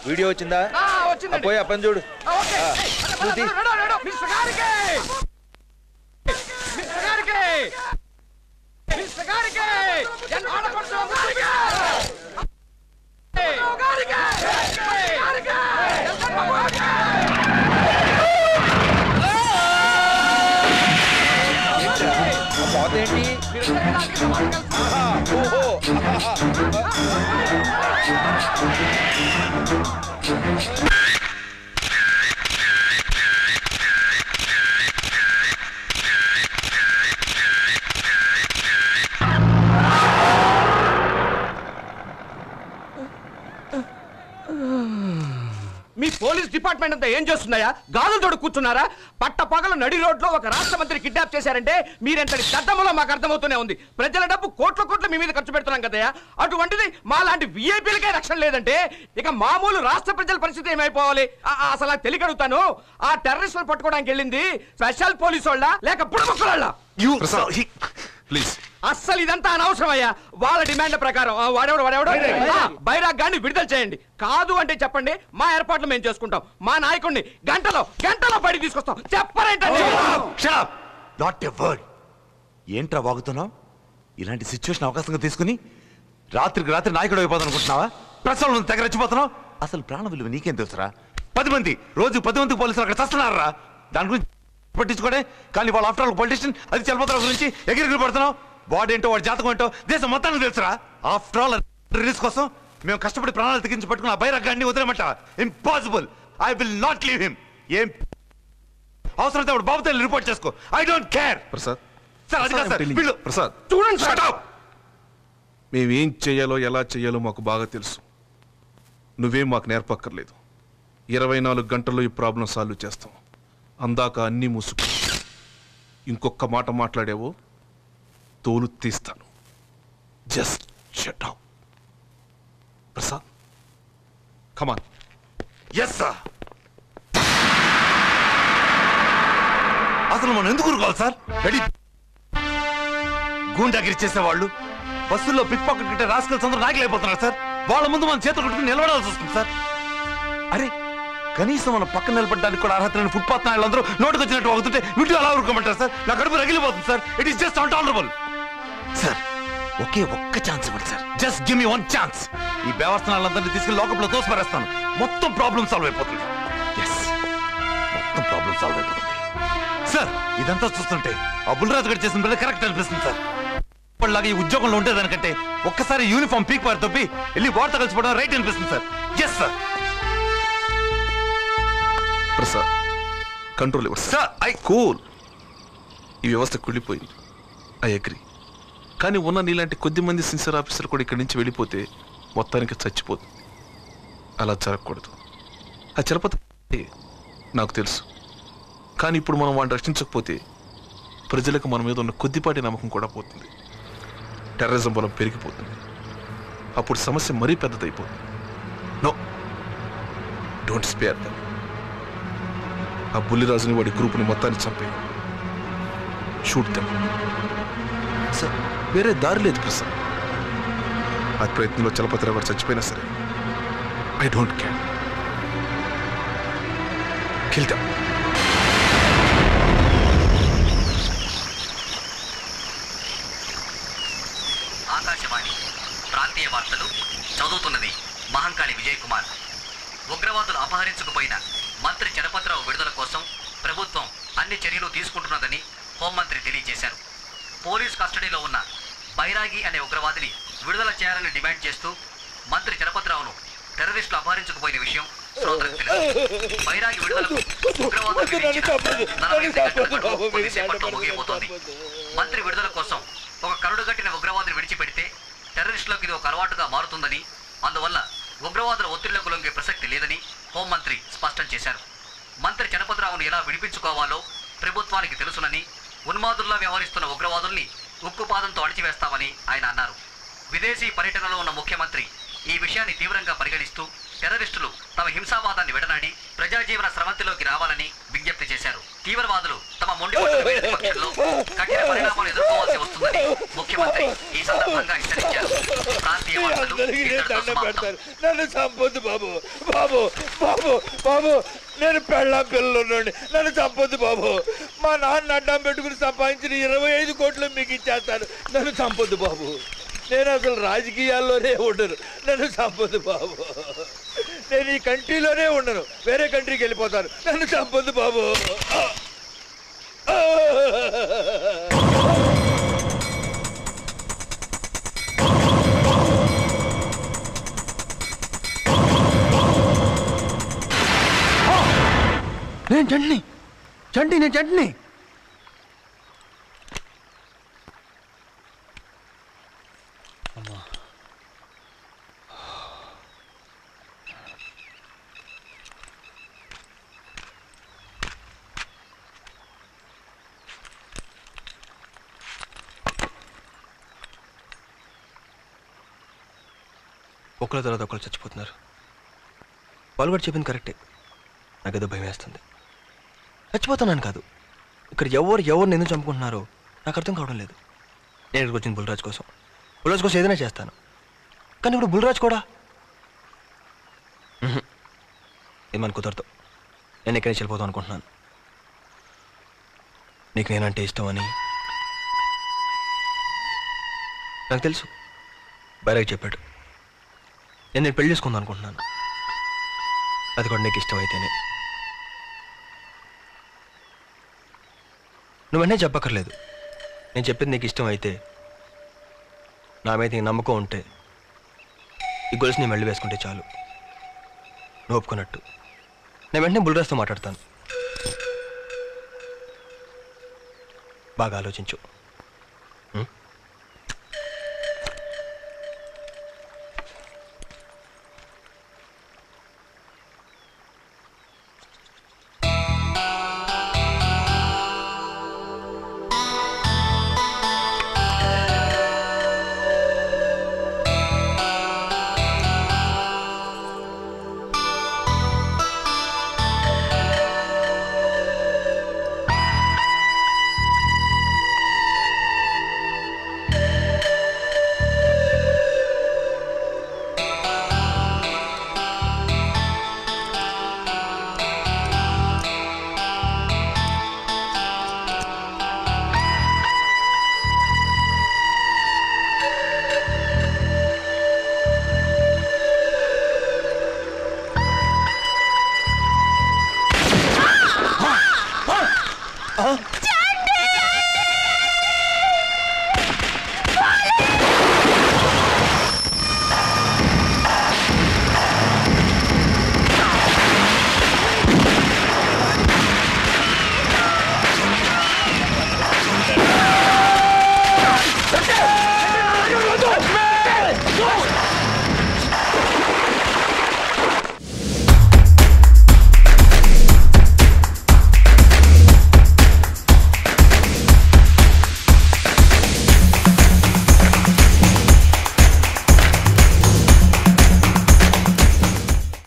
Video వచ్చిందా ఆ, ఆ, వచ్చిందండి. పోయి ఆ పని చూడు ఆ, ఓకే. ఆ, ఏయ్, అరే, శృతి. నడు, నడు, నడు. మిస్టర్ గారికి మిస్టర్ గారికి మిస్టర్ గారికి ఎన్ ఆడపడుతున్నావు గారికి ఏయ్, గారికి ఏయ్, గారికి ఎల్సన్ బాబు గారికి ఆ బాత్ ఏంటి మీరు వెళ్ళడానికి సమాధానం కలిసి ఆహా, ఓహో మీ పోలీస్ డిపార్ట్మెంట్ అంతా ఏం చేస్తున్నాయా గాజులతోడు కూర్చున్నారా పట్ట పగలు నడి రోడ్లో ఒక రాష్ట్ర మంత్రి కిడ్నాప్ చేశారంటే మీరెంతటి దద్దములో మాకు అర్థమవుతూనే ఉంది ప్రజల డబ్బు కోట్ల కోట్ల మీ మీద ఖర్చు పెడుతున్నాం కదయ్యా అటువంటిది మా లాంటి విఐపీలకే రక్షణ లేదంటే ఇక మామూలు రాష్ట్ర ప్రజల పరిస్థితి ఏమైపోవాలి ఆ, ఆ, అసలు నాకు తెలియగడుగుతాను ఆ టెర్రరిస్టులు పట్టుకోవడానికి వెళ్ళింది స్పెషల్ పోలీసు వాళ్ళ లేక బుడబుక్కల ప్లీజ్ అస్సలు ఇదంతా అనవసరం అయ్యా వాళ్ళ డిమాండ్ల ప్రకారం ఆ, వాడెవడు వాడెవడు ఆ, బైరాగ్ గాన్ని విడుదల చేయండి కాదు అంటే చెప్పండి మా ఏర్పాట్లు మేము చేసుకుంటాం మా నాయకుడిని గంటలో గంటలో బయటికి తీసుకొస్తాం చెప్పరేంటండి నాట్ ఎ వర్డ్ ఏంట్రా వాగుతున్నావు ఇలాంటి సిచ్యువేషన్ అవకాశంగా తీసుకుని రాత్రికి రాత్రి నాయకుడు అయిపోతాను అనుకుంటున్నావా ప్రసవం తెగ రెచ్చిపోతున్నావు అసలు ప్రాణ విలువ నీకేం తెలుసురా పది మంది రోజు పది మంది పోలీసులు అక్కడ చస్తున్నారా దాని గురించి పట్టించుకోడే కానీ వాళ్ళ ఆఫ్టర్ ఆల్ పొలిటీషియన్ అది చలపతి గురించి ఎగిరిగిరి పడుతున్నావు బాడీ ఏంటో వాడి జాతకం ఏంటో దేశం మొత్తానికి తెలుసురా ఆఫ్టర్ ఆల్ రిలీజ్ కోసం మేము కష్టపడి ప్రాణాలు తెగించి పట్టుకున్న బైరాగాన్ని వదిలేమంట impossible I will not leave him ఏం అవసరమైతే వాడు బాబుతో రిపోర్ట్ చేసుకో I don't care Prasad sir అది కాదు సార్ telling you. వీళ్ళు ప్రసాద్ చూడండి Shut up! మేమేం చేయాలో ఎలా చేయాలో మాకు బాగా తెలుసు నువ్వేం మాకు నేర్పక్కర్లేదు ఇరవై నాలుగు గంటల్లో ఈ ప్రాబ్లం సాల్వ్ చేస్తాం అందాక అన్నీ మూసుకు ఇంకొక మాట మాట్లాడావో తోలు తీస్తాను just shut up Prasad come on yes sir అసలు మనం ఎందుకు ఊరుకోవాలి సార్ రెడీ గూండాగిరి చేసేవాళ్ళు బస్సుల్లో పిక్ పాకెట్ కట్టే రాసుకెళ్ళి అందరూ నాయకులు అయిపోతున్నారు సార్ వాళ్ళ ముందు మన చేతులు కట్టుకుని నిలబడాల్సి వస్తుంది సార్ అరే కనీసం మన పక్కన నిలబడడానికి కూడా అర్హత లేని ఫుట్పాత్ నాయుళ్ళందరూ నోటికి వచ్చినట్టు వాగుతుంటే వీటిలో అలా ఊరుకోమంటారు సార్ నా కడుపు రగిలిపోతుంది sir it is just intolerable sir ఒకే ఒక్క ఛాన్స్ ఇవ్వండి sir just give me one chance ఈ వ్యవస్థలందరినీ తీసుకెళ్లి లోకప్లో తోసిపారేస్తాను మొత్తం ప్రాబ్లం సాల్వ్ అయిపోతుంది ఎస్ మొత్తం ప్రాబ్లం సాల్వ్ అయిపోతుంది సార్ ఇదంతా చూస్తుంటే ఆ బుల్రాజు గారు చేసిన పని కరెక్ట్ అనిపిస్తుంది సార్ ఇప్పటిలాగా ఈ ఉద్యోగంలో ఉండేదానికంటే ఒక్కసారి యూనిఫామ్ పీక్ పారి తప్పి వెళ్ళి వార్త కలిసిపోవడం రైట్ అనిపిస్తుంది sir yes sir Prasad control ఇవ్వండి సార్ ఐ కూల్ ఈ వ్యవస్థ కుళ్ళిపోయింది ఐ అగ్రి కానీ ఉన్న నీలాంటి కొద్ది మంది సిన్సియర్ ఆఫీసర్ కూడా ఇక్కడి నుంచి వెళ్ళిపోతే మొత్తానికి చచ్చిపోతుంది అలా జరగకూడదు ఆ చలపతి నాకు తెలుసు కానీ ఇప్పుడు మనం వాడిని రక్షించకపోతే ప్రజలకు మన మీద ఉన్న కొద్దిపాటి నమ్మకం కూడా పోతుంది టెర్రరిజం బలం పెరిగిపోతుంది అప్పుడు సమస్య మరీ పెద్దదైపోతుంది నో డోంట్ స్పేర్ దమ్ ఆ బుల్లిరాజుని వాడి గ్రూపుని మొత్తాన్ని చంపే షూట్ దెమ్ సార్ వేరే దారి లేదు ప్రసాద్ ఆ ప్రయత్నంలో చలపతిరావు గారు చచ్చిపోయినా సరే I don't care kill them Akashvani ప్రాంతీయ వార్తలు చదువుతున్నది మహంకాళి విజయ్ కుమార్ ఉగ్రవాదులు అపహరించుకుపోయిన మంత్రి చలపతిరావు విడుదల కోసం ప్రభుత్వం అన్ని చర్యలు తీసుకుంటున్నదని హోంమంత్రి తెలియజేశారు పోలీస్ కస్టడీలో ఉన్న బైరాగి అనే ఉగ్రవాదిని విడుదల చేయాలని డిమాండ్ చేస్తూ మంత్రి చలపతిరావును టెర్రరిస్టులు అపహరించుకుపోయిన విషయం శ్రోతలకు తెలుసు బైరాగి విడుదలకు ఉగ్రవాదులు విధించిన నలభై సెకండ్ల గడువు కొద్దిసేపట్లో ముగియబోతోంది మంత్రి విడుదల కోసం ఒక కరుడుగట్టిన ఉగ్రవాదిని విడిచిపెడితే టెర్రరిస్టులకు ఇది ఒక అలవాటుగా మారుతుందని అందువల్ల ఉగ్రవాదుల ఒత్తిళ్లకు లొంగే ప్రసక్తి లేదని హోంమంత్రి స్పష్టం చేశారు మంత్రి చనపతిరావును ఎలా విడిపించుకోవాలో ప్రభుత్వానికి తెలుసునని ఉన్మాదుల్లా వ్యవహరిస్తున్న ఉగ్రవాదుల్ని ఉక్కుపాదంతో అణిచివేస్తామని ఆయన అన్నారు విదేశీ పర్యటనలో ఉన్న ముఖ్యమంత్రి ఈ విషయాన్ని తీవ్రంగా పరిగణిస్తూ టెర్రరిస్టులు తమ హింసావాదాన్ని విడనాడి ప్రజాజీవన స్రవంతిలోకి రావాలని విజ్ఞప్తి చేశారు తీవ్రవాదులు తమ మొండి పట్టును వీడని పక్షంలో కఠిన పరిణామాలు ఎదుర్కోవాల్సి వస్తుందని ముఖ్యమంత్రి ముఖ్యమంత్రి ఈ సందర్భంగా హెచ్చరించారు ప్రాంతీయ వార్తలు అందరికీ నేను ఇంతటితో దండం సమాప్తం. పెడతాను నన్ను చంపొద్దు బాబు బాబు బాబు బాబు నేను పెళ్ళాం పిల్లలు ఉన్నాండి నన్ను చంపొద్దు బాబు మా నాన్న అడ్డం పెట్టుకుని సంపాదించిన ఇరవై ఐదు కోట్లు మీకు ఇచ్చేస్తాను నన్ను చంపొద్దు బాబు నేను అసలు రాజకీయాల్లోనే ఉండను నన్ను చంపొద్దు బాబు నేను ఈ కంట్రీలోనే ఉండను వేరే కంట్రీకి వెళ్ళిపోతాను నన్ను చంపొద్దు బాబు నేను చంటిని చంటి నేను చంటిని ఒకళ్ళ తర్వాత ఒకళ్ళు చచ్చిపోతున్నారు వాళ్ళు కూడా చెప్పింది కరెక్టే నాకేదో భయం వేస్తుంది చచ్చిపోతున్నాను కాదు ఇక్కడ ఎవరు ఎవరిని ఎందుకు చంపుకుంటున్నారో నాకు అర్థం కావడం లేదు నేను ఇక్కడికి వచ్చింది బుల్రాజ్ కోసం బుల్రాజ్ కోసం ఏదైనా చేస్తాను కానీ ఇప్పుడు బుల్రాజ్ కూడా మ్హూ. ఇది మన కుదరదు నేను ఇక్కడి నుంచి వెళ్ళిపోతాం అనుకుంటున్నాను నీకు నేనంటే ఇష్టం అని నాకు తెలుసు బైరాగ్ చెప్పాడు నేను నేను పెళ్లి చేసుకుందాం అనుకుంటున్నాను అది కూడా నీకు ఇష్టమైతేనే నువ్వు వెంటనే చెప్పక్కర్లేదు నేను చెప్పింది నీకు ఇష్టం అయితే నా మీద నీకు నమ్మకం ఉంటే ఈ గొలుసు నేను మళ్ళీ వేసుకుంటే చాలు నువ్వు ఒప్పుకున్నట్టు నేను వెంటనే బుల్రాజ్తో మాట్లాడతాను బాగా ఆలోచించు